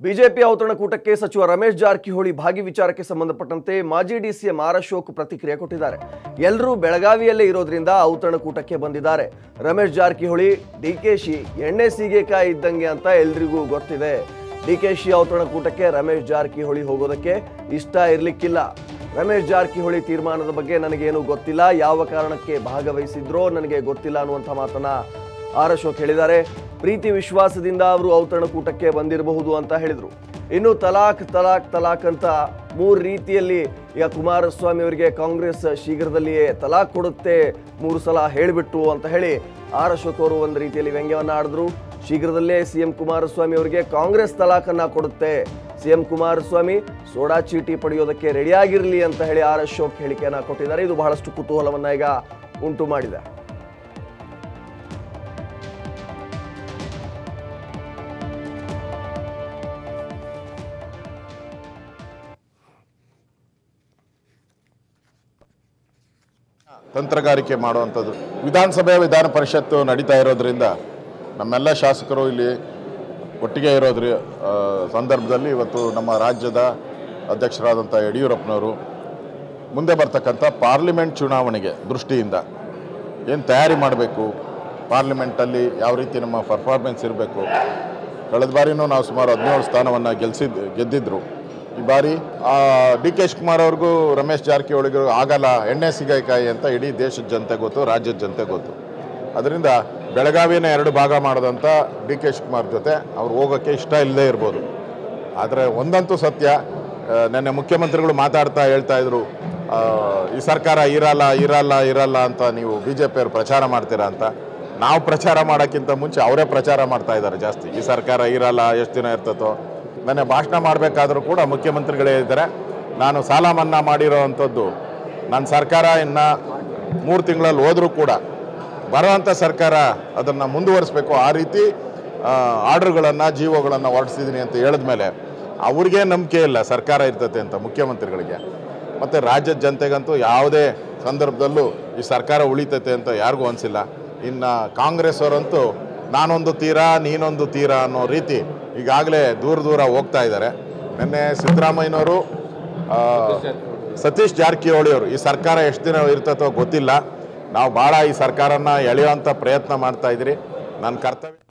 BJP ಔತಣಕೂಟಕ್ಕೆ ಸಚಿವ ರಮೇಶ್ ಜಾರಕಿಹೊಳಿ ಭಾಗಿ ವಿಚಾರಕ್ಕೆ ಸಂಬಂಧಪಟ್ಟಂತೆ ಮಾಜಿ ಡಿಸಿಎಂ ಆರ್ ಅಶೋಕ್ ಪ್ರತಿಕ್ರಿಯೆ ಕೊಟ್ಟಿದ್ದಾರೆ ಎಲ್ಲರೂ ಬೆಳಗಾವಿಯಲ್ಲೇ ಇರೋದ್ರಿಂದ ಔತಣಕೂಟಕ್ಕೆ ಬಂದಿದ್ದಾರೆ ರಮೇಶ್ ಜಾರಕಿಹೊಳಿ ಡಿಕೆಶಿ ಎಣ್ಣೆ ಸೀಗೆಕಾಯಿ ಇದ್ದಂಗೆ ಅಂತ ಎಲ್ರಿಗೂ ಗೊತ್ತಿದೆ ಡಿಕೆಶಿ ಔತಣಕೂಟಕ್ಕೆ ರಮೇಶ್ ಜಾರಕಿಹೊಳಿ ಹೋಗೋದಕ್ಕೆ ಇಷ್ಟ ಇರ್ಲಿಕ್ಕಿಲ್ಲ ರಮೇಶ್ ಜಾರಕಿಹೊಳಿ ತೀರ್ಮಾನದ ಬಗ್ಗೆ ನನಗೇನು ಗೊತ್ತಿಲ್ಲ ಯಾವ ಕಾರಣಕ್ಕೆ ಭಾಗವಹಿಸಿದ್ರೋ ನನಗೆ ಗೊತ್ತಿಲ್ಲ ಅನ್ನುವಂಥ ಮಾತನ್ನ ಆರ್ ಅಶೋಕ್ ಹೇಳಿದ್ದಾರೆ ಪ್ರೀತಿ ವಿಶ್ವಾಸದಿಂದ ಅವರು ಔತಣಕೂಟಕ್ಕೆ ಬಂದಿರಬಹುದು ಅಂತ ಹೇಳಿದರು ಇನ್ನು ತಲಾಕ್ ತಲಾಕ್ ತಲಾಕ್ ಅಂತ ಮೂರು ರೀತಿಯಲ್ಲಿ ಈಗ ಕುಮಾರಸ್ವಾಮಿ ಅವರಿಗೆ ಕಾಂಗ್ರೆಸ್ ಶೀಘ್ರದಲ್ಲಿಯೇ ತಲಾಕ್ ಕೊಡುತ್ತೆ ಮೂರು ಸಲ ಹೇಳಿಬಿಟ್ಟು ಅಂತ ಹೇಳಿ ಆರ್ ಅಶೋಕ್ ಅವರು ಒಂದು ರೀತಿಯಲ್ಲಿ ವ್ಯಂಗ್ಯವನ್ನ ಆಡಿದ್ರು ಶೀಘ್ರದಲ್ಲೇ ಸಿಎಂ ಕುಮಾರಸ್ವಾಮಿ ಅವರಿಗೆ ಕಾಂಗ್ರೆಸ್ ತಲಾಖನ್ನ ಕೊಡುತ್ತೆ ಸಿಎಂ ಕುಮಾರಸ್ವಾಮಿ ಸೋಡಾ ಚೀಟಿ ಪಡೆಯೋದಕ್ಕೆ ರೆಡಿಯಾಗಿರಲಿ ಅಂತ ಹೇಳಿ ಆರ್ ಅಶೋಕ್ ಹೇಳಿಕೆಯನ್ನ ಕೊಟ್ಟಿದ್ದಾರೆ ಇದು ಬಹಳಷ್ಟು ಕುತೂಹಲವನ್ನ ಈಗ ಉಂಟು ಮಾಡಿದೆ ತಂತ್ರಗಾರಿಕೆ ಮಾಡುವಂಥದ್ದು ವಿಧಾನಸಭೆ ವಿಧಾನ ಪರಿಷತ್ತು ನಡೀತಾ ಇರೋದ್ರಿಂದ ನಮ್ಮೆಲ್ಲ ಶಾಸಕರು ಇಲ್ಲಿ ಒಟ್ಟಿಗೆ ಇರೋದ್ರ ಆ, ಸಂದರ್ಭದಲ್ಲಿ ಇವತ್ತು ನಮ್ಮ ರಾಜ್ಯದ ಅಧ್ಯಕ್ಷರಾದಂಥ ಯಡಿಯೂರಪ್ಪನವರು ಮುಂದೆ ಬರ್ತಕ್ಕಂಥ ಪಾರ್ಲಿಮೆಂಟ್ ಚುನಾವಣೆಗೆ ದೃಷ್ಟಿಯಿಂದ ಏನು ತಯಾರಿ ಮಾಡಬೇಕು ಪಾರ್ಲಿಮೆಂಟಲ್ಲಿ ಯಾವ ರೀತಿ ನಮ್ಮ ಪರ್ಫಾರ್ಮೆನ್ಸ್ ಇರಬೇಕು ಕಳೆದ ಬಾರಿನೂ ನಾವು ಸುಮಾರು ಹದಿನೇಳು ಸ್ಥಾನವನ್ನು ಗೆಲ್ಸಿದ್ ಗೆದ್ದಿದ್ರು ಈ ಬಾರಿ ಡಿ ಕೆ ಶಿವಕುಮಾರ್ ಅವ್ರಿಗೂ ರಮೇಶ್ ಜಾರಕಿಹೊಳಿಗೂ ಆಗಲ್ಲ ಎಣ್ಣೆ ಸಿಗೈಕಾಯಿ ಅಂತ ಇಡೀ ದೇಶದ ಜನತೆ ಗೊತ್ತು ರಾಜ್ಯದ ಜನತೆ ಗೊತ್ತು ಅದರಿಂದ ಬೆಳಗಾವಿನ ಎರಡು ಭಾಗ ಮಾಡೋದಂತ ಡಿ ಕೆ ಶಿವಕುಮಾರ್ ಜೊತೆ ಅವ್ರು ಹೋಗೋಕ್ಕೆ ಇಷ್ಟ ಇಲ್ಲದೇ ಇರ್ಬೋದು ಆದರೆ ಒಂದಂತೂ ಸತ್ಯ ಆ, ನೆನ್ನೆ ಮುಖ್ಯಮಂತ್ರಿಗಳು ಮಾತಾಡ್ತಾ ಹೇಳ್ತಾ ಇದ್ರು ಆ, ಈ ಸರ್ಕಾರ ಇರಲ್ಲ ಇರಲ್ಲ ಇರಲ್ಲ ಅಂತ ನೀವು ಬಿ ಜೆ ಪಿಯವರು ಪ್ರಚಾರ ಮಾಡ್ತೀರಾ ಅಂತ ನಾವು ಪ್ರಚಾರ ಮಾಡೋಕ್ಕಿಂತ ಮುಂಚೆ ಅವರೇ ಪ್ರಚಾರ ಮಾಡ್ತಾ ಇದ್ದಾರೆ ಜಾಸ್ತಿ ಈ ಸರ್ಕಾರ ಇರಲ್ಲ ಎಷ್ಟು ದಿನ ಇರ್ತತೋ ನೆನ್ನೆ ಭಾಷಣ ಮಾಡಬೇಕಾದ್ರೂ ಕೂಡ ಮುಖ್ಯಮಂತ್ರಿಗಳೇ ಇದ್ದಾರೆ ನಾನು ಸಾಲ ಮನ್ನಾ ಮಾಡಿರೋ ಅಂಥದ್ದು ನನ್ನ ಸರ್ಕಾರ ಇನ್ನು ಮೂರು ತಿಂಗಳಲ್ಲಿ ಹೋದರೂ ಕೂಡ ಬರೋವಂಥ ಸರ್ಕಾರ ಅದನ್ನು ಮುಂದುವರಿಸಬೇಕು ಆ ರೀತಿ ಆರ್ಡ್ರ್ಗಳನ್ನು ಜೀವೋಗಳನ್ನು ಹೊರಡಿಸಿದ್ದೀನಿ ಅಂತ ಹೇಳಿದ್ಮೇಲೆ ಅವ್ರಿಗೆ ನಂಬಿಕೆ ಇಲ್ಲ ಸರ್ಕಾರ ಇರ್ತತೆ ಅಂತ ಮುಖ್ಯಮಂತ್ರಿಗಳಿಗೆ ಮತ್ತು ರಾಜ್ಯದ ಜನತೆಗಂತೂ ಯಾವುದೇ ಸಂದರ್ಭದಲ್ಲೂ ಈ ಸರ್ಕಾರ ಉಳಿತೈತೆ ಅಂತ ಯಾರಿಗೂ ಅನಿಸಿಲ್ಲ ಇನ್ನು ಕಾಂಗ್ರೆಸ್ ಅವರಂತೂ ನಾನೊಂದು ತೀರ ನೀನೊಂದು ತೀರ ಅನ್ನೋ ರೀತಿ ಈಗಾಗಲೇ ದೂರ ದೂರ ಹೋಗ್ತಾ ಇದ್ದಾರೆ ನಿನ್ನೆ ಸಿದ್ದರಾಮಯ್ಯನವರು ಆ, ಸತೀಶ್ ಜಾರಕಿಹೊಳಿ ಅವರು ಈ ಸರ್ಕಾರ ಎಷ್ಟು ದಿನ ಇರ್ತತೋ ಗೊತ್ತಿಲ್ಲ ನಾವು ಭಾಳ ಈ ಸರ್ಕಾರನ ಎಳೆಯುವಂಥ ಪ್ರಯತ್ನ ಮಾಡ್ತಾ ಇದ್ದೀರಿ ನನ್ನ ಕರ್ತವ್ಯ